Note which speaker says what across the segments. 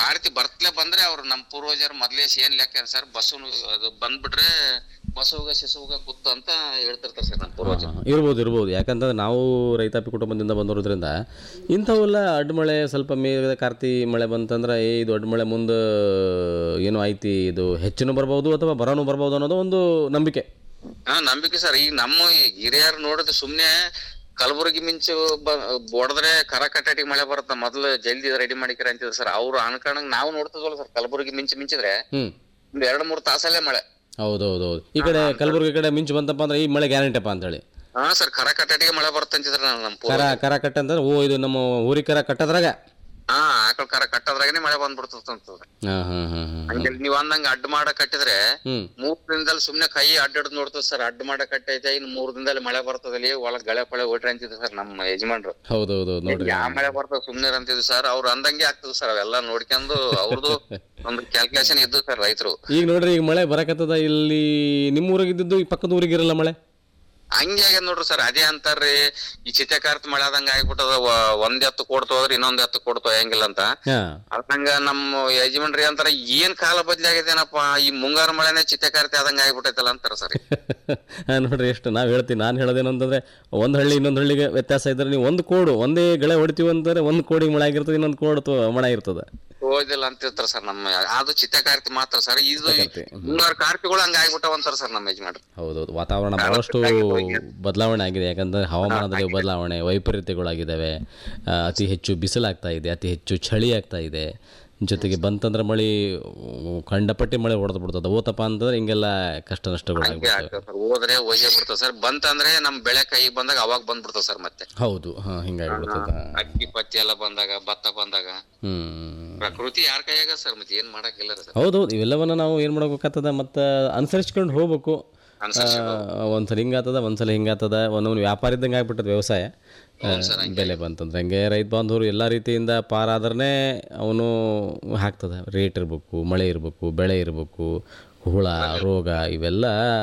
Speaker 1: ಕಾರ್ತಿ ಬರ್ತಲೇ ಬಂದ್ರೆ ಅವ್ರು ನಮ್ ಪೂರ್ವಜರು ಮೊದ್ಲೇ ಏನ್ ಲೆಕ್ಕ ಸರ್ ಬಸ್ಸು ಅದು ಬಂದ್ಬಿಟ್ರೆ ಬಸವಗ ಶಿಶುಗ ಕುತ್ತು ಅಂತ ಹೇಳ್ತಿರ್ತಾರೆ ಸರ್ ನಮ್ ಪೂರ್ವಜರು
Speaker 2: ಹಾ, ಇರ್ಬೋದು ಇರ್ಬೋದು ಯಾಕಂತಂದ್ರೆ ನಾವು ರೈತಾಪಿ ಕುಟುಂಬದಿಂದ ಬಂದಿರೋದ್ರಿಂದ ಇಂಥವೆಲ್ಲ ಅಡ್ಮಳೆ ಸ್ವಲ್ಪ ಮೇಲೆ ಕಾರ್ತಿ ಮಳೆ ಬಂತಂದ್ರೆ ಏ ಇದು ಅಡ್ಮಳೆ ಮುಂದೆ ಏನು ಐತಿ ಇದು ಹೆಚ್ಚಿನೂ ಬರ್ಬೋದು ಅಥವಾ ಬರೋನು ಬರ್ಬೋದು ಅನ್ನೋದು ಒಂದು ನಂಬಿಕೆ
Speaker 1: ಹಾ ನಂಬಿಕೆ ಸರ್ ಈಗ ನಮ್ಮ ಹಿರಿಯರು ನೋಡಿದ್ರೆ ಸುಮ್ನೆ ಕಲಬುರಗಿ ಮಿಂಚು ಹೊಡೆದ್ರೆ ಕರ ಕಟ್ಟಾಟಿಗೆ ಮಳೆ ಬರುತ್ತೆ ಮೊದ್ಲು ಜಲ್ದಿ ರೆಡಿ ಮಾಡಿಕ್ರ ಅಂತಿದ್ರು ಸರ್ ಅವ್ರು ಅನ್ಕೊಂಡಂಗ್ ನಾವು ನೋಡ್ತಿದ್ವಲ್ಲ ಸರ್ ಕಲಬುರಗಿ ಮಿಂಚು ಮಿಂಚಿದ್ರೆ
Speaker 2: ಹ್ಞೂ
Speaker 1: ಒಂದ್ ಎರಡ್ ಮೂರ್ ತಾಸಲ್ಲೇ ಮಳೆ
Speaker 2: ಹೌದು ಹೌದು ಹೌದು ಈ ಕಡೆ ಕಲಬುರಗಿ ಕಡೆ ಮಿಂಚು ಬಂತಪ್ಪ ಅಂದ್ರೆ ಈ ಮಳೆ ಗ್ಯಾರಂಟಿಪ್ಪ ಅಂತೇಳಿ
Speaker 1: ಹಾ ಸರ್ ಕರ ಕಟ್ಟಾಟಿಗೆ ಮಳೆ ಬರುತ್ತೆ ಅಂತಿದ್ರು ನಮ್
Speaker 2: ಕರ
Speaker 1: ಪೂರ್ವ
Speaker 2: ಕರ ಕಟ್ಟ ಅಂತಂದ್ರೆ ಓ ಇದು ನಮ್ಮ ಊರಿಗೆ ಕರ ಕಟ್ಟದ್ರಾಗ
Speaker 1: ಹಾ ಆಕಳ ಕರ ಕಟ್ಟದ್ರಾಗನೆ ಮಳೆ ಬಂದ್ಬಿಡ್ತದ ಅಂತಂದ್ರೆ
Speaker 2: ಹಾಂ ಹಾಂ ಹಾಂ ಹಾಂ
Speaker 1: ಹಂಗೆ ನೀವ್ ಅಂದಂಗ ಅಡ್ಡ ಮಾಡ ಕಟ್ಟಿದ್ರೆ
Speaker 2: ಹ್ಞೂ
Speaker 1: ಮೂರ್ ದಿನದಲ್ಲಿ ಸುಮ್ನೆ ಕೈ ಅಡ್ಡಾಡ್ ನೋಡ್ತದ ಸರ್ ಅಡ್ಡ ಮಾಡ ಕಟ್ಟೈತೆ ಇನ್ ಮೂರ್ ದಿನದಲ್ಲಿ ಮಳೆ ಬರ್ತದಲ್ಲಿ ಒಳಗ್ ಗಳೆ ಪಳೆ ಓಟ್ರಿ ಅಂತಿದ್ರು ಸರ್ ನಮ್ಮ ಯಜಮಾನ್ರು
Speaker 2: ಹೌದು ಹೌದು ಹೌದು ನೋಡ್ರಿ
Speaker 1: ಯಾವ ಮಳೆ ಬರ್ತದ ಸುಮ್ನೆ ಅಂತಿದ್ರು ಸರ್ ಅವ್ರು ಅಂದಂಗೆ ಆಗ್ತದ ಸರ್ ಅವೆಲ್ಲ ನೋಡ್ಕೊಂಡು ಅವ್ರದ್ದು ಒಂದು ಕ್ಯಾಲ್ಕುಲೇಷನ್ ಇದ್ದು ಸರ್ ರೈತರು
Speaker 2: ಈಗ ನೋಡ್ರಿ ಈಗ ಮಳೆ ಬರಕತ್ತದ ಇಲ್ಲಿ ನಿಮ್ಮ ಊರಿಗೆ ಇದ್ದಿದ್ದು ಈ ಪಕ್ಕದ ಊರಿಗೆ ಇರಲ್ಲ ಮಳೆ
Speaker 1: ಹಂಗೆ ಆಗ್ಯದ ನೋಡ್ರಿ ಸರ್ ಅದೇ ಅಂತಾರ್ರಿ ಈ ಚಿತೆಕಾರ್ತ್ ಮಳೆ ಆದಂಗ ಆಗ್ಬಿಟ್ಟದ ವ- ಒಂದ್ ಎತ್ತು ಕೊಡ್ತು ಹೋದ್ರೆ ಇನ್ನೊಂದ್ ಎತ್ತು ಕೊಡ್ತು ಹೆಂಗಿಲ್ಲ ಅಂತ
Speaker 2: ಹಾಂ
Speaker 1: ಅದಂಗ ನಮ್ಮ ಯಜಮಾನ್ರಿ ಅಂತಾರ ಏನ್ ಕಾಲ ಬದ್ಲಿ ಆಗೈತೇನಪ್ಪ ಈ ಮುಂಗಾರು ಮಳೆನೆ ಚಿತೆಕಾರ್ತಿ ಆದಂಗ ಆಗ್ಬಿಟ್ಟೈತಲ್ಲ ಅಂತಾರ ಸರ್
Speaker 2: ಹಾಂ ನೋಡ್ರಿ ಎಷ್ಟು ನಾವು ಹೇಳ್ತೀವಿ ನಾನು ಹೇಳೋದೇನು ಅಂತಂದರೆ ಒಂದು ಹಳ್ಳಿ ಇನ್ನೊಂದು ಹಳ್ಳಿಗೆ ವ್ಯತ್ಯಾಸ ಇದ್ದರೆ ನೀವು ಒಂದು ಕೋಡು ಒಂದೇ ಗಳೆ ಹೊಡಿತೀವಿ ಅಂತಂದರೆ ಒಂದು ಕೋಡಿಗೆ ಮಳೆ ಆಗಿರ್ತದೆ ಇನ್ನೊಂದು ಕೋಡು ತೊ- ಮಳೆ ಇರ್ತದೆ
Speaker 1: ಓದಿಲ್ಲ ಅಂತಿರ್ತಾರ ಸರ್ ನಮ್ಮ ಅದು ಚಿತೆಕಾರ್ತಿ ಮಾತ್ರ ಸರ್ ಇದು
Speaker 2: ಚಿತ್ತಕಾರ್ತಿ, ಹ್ಮ್.
Speaker 1: ಮುಂಗಾರು ಕಾರ್ತಿಗಳು ಹಂಗ ಆಗ್ಬಿಟ್ಟವ ಅಂತಾರ ಸರ್ ನಮ್ಮ ಯಜಮಾನ್ರಿ
Speaker 2: ಹೌದೌದು ವಾತಾವರಣ ಭಾಳಷ್ಟು ಬದಲಾವಣೆ ಆಗಿದೆ ಯಾಕಂದರೆ ಹವಾಮಾನದಲ್ಲಿ ಬದಲಾವಣೆ ವೈಪರೀತ್ಯಗಳಾಗಿದ್ದಾವೆ ಆ, ಅತಿ ಹೆಚ್ಚು ಬಿಸಿಲಾಗ್ತಾ ಇದೆ ಅತಿ ಹೆಚ್ಚು ಚಳಿ ಆಗ್ತಾ ಇದೆ ಜೊತೆಗೆ ಬಂತಂದ್ರೆ ಮಳೆ ಕಂಡಪಟ್ಟಿ ಮಳೆ ಹೊಡೆದು ಬಿಡ್ತದೆ ಓತಪ್ಪ ಅಂತಂದ್ರೆ ಹಿಂಗೆಲ್ಲ ಕಷ್ಟ
Speaker 1: ಹಂಗೆ
Speaker 2: ನಷ್ಟಗಳಾಗ್ಬಿಡ್ತವೆ
Speaker 1: ಆಗ್ತದ ಸರ್ ಹೋದ್ರೆ ಹೋಗೇ ಬಿಡ್ತದ ಸರ್ ಬಂತಂದ್ರೆ ನಮ್ ಬೆಳೆ ಕೈ ಬಂದಾಗ ಅವಾಗ ಬಂದ್ಬಿಡ್ತದ ಸರ್ ಮತ್ತೆ
Speaker 2: ಹೌದು ಹಾಂ ಹಿಂಗಾಗಿಬಿಡ್ತದೆ
Speaker 1: ಅಕ್ಕಿ ಪತ್ತಿ ಎಲ್ಲ ಬಂದಾಗ ಭತ್ತ ಬಂದಾಗ
Speaker 2: ಹ್ಞೂ
Speaker 1: ಪ್ರಕೃತಿ ಯಾರ ಕೈಯಾಗ ಸರ್ ಮತ್ತೆ ಏನ್ ಮಾಡಕ್ಕಿಲ್ಲ ಸರ್
Speaker 2: ಹೌದೌದು ಇವೆಲ್ಲವನ್ನ ನಾವು ಏನು ಮಾಡ್ಬೇಕಾಗ್ತದ ಮತ್ತು ಅನುಸರಿಸ್ಕೊಂಡು ಹೋಗ್ಬೇಕು
Speaker 1: ಅನ್ಸರ್ಸಿ
Speaker 2: ಆ, ಒಂದ್ಸಲ ಹಿಂಗಾತದ ಒಂದ್ಸಲ ಹಿಂಗಾತದ ಒಂದೊಂದು ವ್ಯಾಪಾರ ಇದ್ದಂಗೆ ಆಗ್ಬಿಟ್ಟದ ವ್ಯವಸಾಯ ಆ, ಬೆಲೆ ಬಂತಂದ್ರೆ ಹಂಗೆ ರೈತ ಬಾಂಧವರು ಎಲ್ಲ ರೀತಿಯಿಂದ ಪಾರಾದ್ರೆ ಅವನು ಹಾಕ್ತದೆ ರೇಟ್ ಇರಬೇಕು ಮಳೆ ಇರಬೇಕು ಬೆಳೆ ಇರಬೇಕು ಹುಳ ರೋಗ ಇವೆಲ್ಲ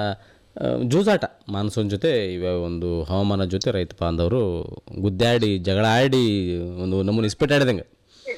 Speaker 2: ಆ, ಜೂಜಾಟ ಮಾನ್ಸೂನ್ ಜೊತೆ ಇವ ಒಂದು ಹವಾಮಾನ ಜೊತೆ ರೈತ ಬಾಂಧವರು ಗುದ್ದಾಡಿ ಜಗಳ ಆಡಿ ಒಂದು ನಮ್ಮನ್ನು ಇಸ್ಪೆಟ್ ಆಡಿದಂಗೆ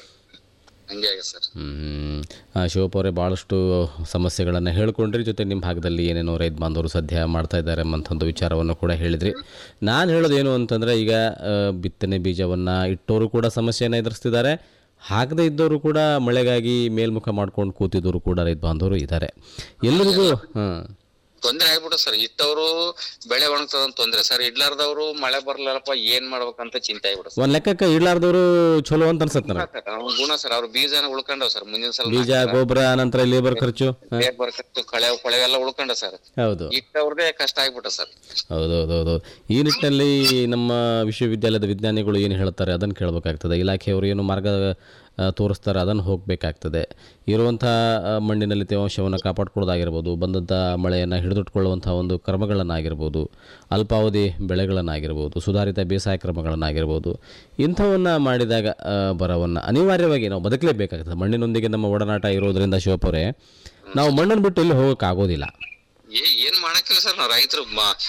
Speaker 1: ಹಂಗೆ ಆಗಿದೆ ಸರ್
Speaker 2: ಹ್ಮ್. ಆ, ಶಿವಪ್ಪ ಅವರೇ ಭಾಳಷ್ಟು ಸಮಸ್ಯೆಗಳನ್ನು ಹೇಳ್ಕೊಂಡ್ರಿ ಜೊತೆ ನಿಮ್ಮ ಭಾಗದಲ್ಲಿ ಏನೇನೋ ರೈತ ಬಾಂಧವರು ಸದ್ಯ ಮಾಡ್ತಾ ಇದ್ದಾರೆ ಎಂಬಂಥದ್ದು ವಿಚಾರವನ್ನು ಕೂಡ ಹೇಳಿದ್ರಿ ನಾನು ಹೇಳೋದೇನು ಅಂತಂದರೆ ಈಗ ಆ, ಬಿತ್ತನೆ ಬೀಜವನ್ನು ಇಟ್ಟವರು ಕೂಡ ಸಮಸ್ಯೆಯನ್ನು ಎದುರಿಸ್ತಿದ್ದಾರೆ ಹಾಕದೇ ಇದ್ದವರು ಕೂಡ ಮಳೆಗಾಗಿ ಮೇಲ್ಮುಖ ಮಾಡ್ಕೊಂಡು ಕೂತಿದ್ದವರು ಕೂಡ ರೈತ ಬಾಂಧವರು ಇದ್ದಾರೆ ಎಲ್ಲರಿಗೂ ಹಾಂ
Speaker 1: ತೊಂದ್ರೆ ಆಗ್ಬಿಟ್ಟು ಸರ್ ಇಟ್ಟವ್ರು ಬೆಳೆ ಒಣಗ್ತದಂತ ತೊಂದ್ರೆ ಸರ್ ಇಡ್ಲಾರ್ದವ್ರು ಮಳೆ ಬರ್ಲಪ್ಪ ಏನ್ ಮಾಡ್ಬೇಕಂತ ಚಿಂತೆ ಆಗ್ಬಿಡು ಸರ್
Speaker 2: ಒಂದು ಲೆಕ್ಕಕ್ಕೆ ಇಡ್ಲಾರ್ದವರು ಚಲೋ ಅಂತ ಅನ್ಸತ್ತೆ ನನಗೆ
Speaker 1: ಅವ್ನ್ ಗುಣ ಸರ್ ಅವ್ರ ಬೀಜನ ಉಳ್ಕೊಂಡವ್ ಸರ್ ಮುಂದಿನ ಸಲ
Speaker 2: ಬೀಜ ಗೊಬ್ಬರ ನಂತರ ಲೇಬರ್ ಖರ್ಚು ಹಾಂ
Speaker 1: ಬರ್ಕತ್ತು ಕಳೆ ಕೊಳೆ ಎಲ್ಲ ಉಳ್ಕೊಂಡ ಸರ್
Speaker 2: ಹೌದು
Speaker 1: ಇಟ್ಟವ್ರದೇ ಕಷ್ಟ ಆಗ್ಬಿಟ್ಟ ಸರ್
Speaker 2: ಹೌದೌದೌದು ಈ ನಿಟ್ಟಿನಲ್ಲಿ ನಮ್ಮ ವಿಶ್ವವಿದ್ಯಾಲಯದ ವಿಜ್ಞಾನಿಗಳು ಏನು ಹೇಳ್ತಾರೆ ಅದನ್ನು ಕೇಳಬೇಕಾಗ್ತದೆ ಇಲಾಖೆಯವರು ಏನು ಮಾರ್ಗ ಆ, ತೋರಿಸ್ತಾರೆ ಅದನ್ನು ಹೋಗಬೇಕಾಗ್ತದೆ ಇರುವಂಥ ಆ, ಮಣ್ಣಿನಲ್ಲಿ ತೇವಾಂಶವನ್ನು ಕಾಪಾಡ್ಕೊಳ್ಳೋದಾಗಿರ್ಬೋದು ಬಂದಂಥ ಮಳೆಯನ್ನು ಹಿಡಿದಿಟ್ಕೊಳ್ಳುವಂಥ ಒಂದು ಕ್ರಮಗಳನ್ನಾಗಿರ್ಬೋದು ಅಲ್ಪಾವಧಿ ಬೆಳೆಗಳನ್ನಾಗಿರ್ಬೋದು ಸುಧಾರಿತ ಬೇಸಾಯ ಕ್ರಮಗಳನ್ನಾಗಿರ್ಬೋದು ಇಂಥವನ್ನು ಮಾಡಿದಾಗ ಆ, ಬರವನ್ನು ಅನಿವಾರ್ಯವಾಗಿ ನಾವು ಬದುಕಲೇಬೇಕಾಗ್ತದೆ ಮಣ್ಣಿನೊಂದಿಗೆ ನಮ್ಮ ಒಡನಾಟ ಇರೋದರಿಂದ ಶಿವಪುರೆ ನಾವು ಮಣ್ಣನ್ನು ಬಿಟ್ಟು ಎಲ್ಲಿ ಹೋಗೋಕ್ಕಾಗೋದಿಲ್ಲ
Speaker 1: ಏ ಏನ್ ಮಾಡಕ್ಕಿಲ್ಲ ಸರ್ ನಾವ್ ರೈತರು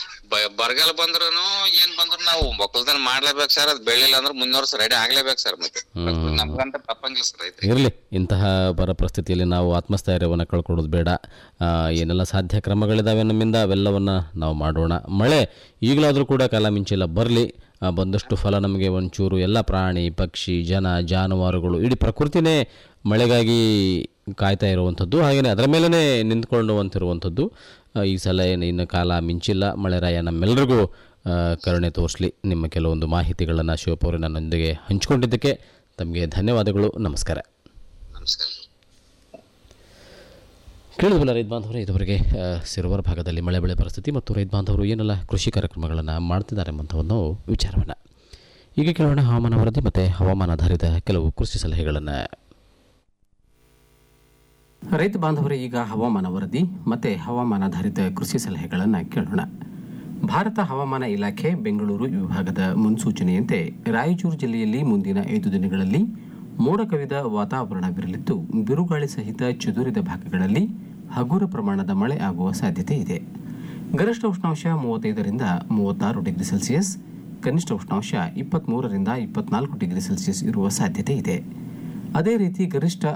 Speaker 1: ಬರಗಾಲ ಬಂದ್ರೂನು ಏನ್ ಬಂದ್ರು ನಾವು ಒಕ್ಕಲ್ತನ ಮಾಡ್ಲೇಬೇಕು ಸರ್ ಅದ್ ಬೆಳಿಲ್ಲ ಅಂದ್ರೆ ಮುಂದಿನ ವರ್ಷ ರೆಡಿ ಆಗ್ಲೇಬೇಕು ಸರ್ ಮತ್ತೆ ನಮ್ಗಂತ ತಪ್ಪಂಗಿಲ್ಲ ಸರ್ ರೈತ
Speaker 2: ಇರಲಿ ಇಂತಹ ಬರ ಪರಿಸ್ಥಿತಿಯಲ್ಲಿ ನಾವು ಆತ್ಮಸ್ಥೈರ್ಯವನ್ನು ಕಳ್ಕೊಳ್ಳೋದು ಬೇಡ ಆ, ಏನೆಲ್ಲ ಸಾಧ್ಯ ಕ್ರಮಗಳಿದ್ದಾವೆ ನಮ್ಮಿಂದ ಅವೆಲ್ಲವನ್ನು ನಾವು ಮಾಡೋಣ ಮಳೆ ಈಗಲಾದರೂ ಕೂಡ ಕಾಲ ಮಿಂಚಿಲ್ಲ ಬರಲಿ ಬಂದಷ್ಟು ಫಲ ನಮಗೆ ಒಂಚೂರು ಎಲ್ಲ ಪ್ರಾಣಿ ಪಕ್ಷಿ ಜನ ಜಾನುವಾರುಗಳು ಇಡೀ ಪ್ರಕೃತಿನೇ ಮಳೆಗಾಗಿ ಕಾಯ್ತಾ ಇರುವಂಥದ್ದು ಹಾಗೆಯೇ ಅದರ ಮೇಲೇ ನಿಂತ್ಕೊಳ್ಳುವಂತಿರುವಂಥದ್ದು ಆ, ಈ ಸಲ ಏನು ಇನ್ನು ಕಾಲ ಮಿಂಚಿಲ್ಲ ಮಳೆರಾಯ ನಮ್ಮೆಲ್ಲರಿಗೂ ಆ, ಕರುಣೆ ತೋರಿಸಲಿ ನಿಮ್ಮ ಕೆಲವೊಂದು ಮಾಹಿತಿಗಳನ್ನು ಶಿವಪೌರಿ ನನ್ನೊಂದಿಗೆ ಹಂಚಿಕೊಂಡಿದ್ದಕ್ಕೆ ತಮಗೆ ಧನ್ಯವಾದಗಳು ನಮಸ್ಕಾರ
Speaker 1: ನಮಸ್ಕಾರ
Speaker 2: ಕೇಳಿದ್ವಲ್ಲ ರೈತ ಬಾಂಧವರೇ ಇದುವರೆಗೆ ಆ, ಸಿರುವರ ಭಾಗದಲ್ಲಿ ಮಳೆ ಬೆಳೆ ಪರಿಸ್ಥಿತಿ ಮತ್ತು ರೈತ ಬಾಂಧವರು ಏನೆಲ್ಲ ಕೃಷಿ ಕಾರ್ಯಕ್ರಮಗಳನ್ನು ಮಾಡ್ತಿದ್ದಾರೆ ಎಂಬಂಥ ಒಂದು ವಿಚಾರವನ್ನು ಈಗ ಕೇಳೋಣ ಹವಾಮಾನ ವರದಿ ಮತ್ತು ಹವಾಮಾನಾಧಾರಿತ ಕೆಲವು ಕೃಷಿ ಸಲಹೆಗಳನ್ನು
Speaker 3: ರೈತ ಬಾಂಧವರೇ ಈಗ ಹವಾಮಾನ ವರದಿ ಮತ್ತೆ ಹವಾಮಾನಾಧಾರಿತ ಕೃಷಿ ಸಲಹೆಗಳನ್ನು ಕೇಳೋಣ ಭಾರತ ಹವಾಮಾನ ಇಲಾಖೆ ಬೆಂಗಳೂರು ವಿಭಾಗದ ಮುನ್ಸೂಚನೆಯಂತೆ ರಾಯಚೂರು ಜಿಲ್ಲೆಯಲ್ಲಿ ಮುಂದಿನ ಐದು ದಿನಗಳಲ್ಲಿ ಮೋಡ ಕವಿದ ವಾತಾವರಣವಿರಲಿದ್ದು ಬಿರುಗಾಳಿ ಸಹಿತ ಚದುರಿದ ಭಾಗಗಳಲ್ಲಿ ಹಗುರ ಪ್ರಮಾಣದ ಮಳೆ ಆಗುವ ಸಾಧ್ಯತೆ ಇದೆ ಗರಿಷ್ಠ ಉಷ್ಣಾಂಶ ಮೂವತ್ತೈದರಿಂದ ಮೂವತ್ತಾರು ಡಿಗ್ರಿ ಸೆಲ್ಸಿಯಸ್ ಕನಿಷ್ಠ ಉಷ್ಣಾಂಶ ಇಪ್ಪತ್ತ್ಮೂರರಿಂದ ಇಪ್ಪತ್ನಾಲ್ಕು ಡಿಗ್ರಿ ಸೆಲ್ಸಿಯಸ್ ಇರುವ ಸಾಧ್ಯತೆ ಇದೆ ಅದೇ ರೀತಿ ಗರಿಷ್ಠ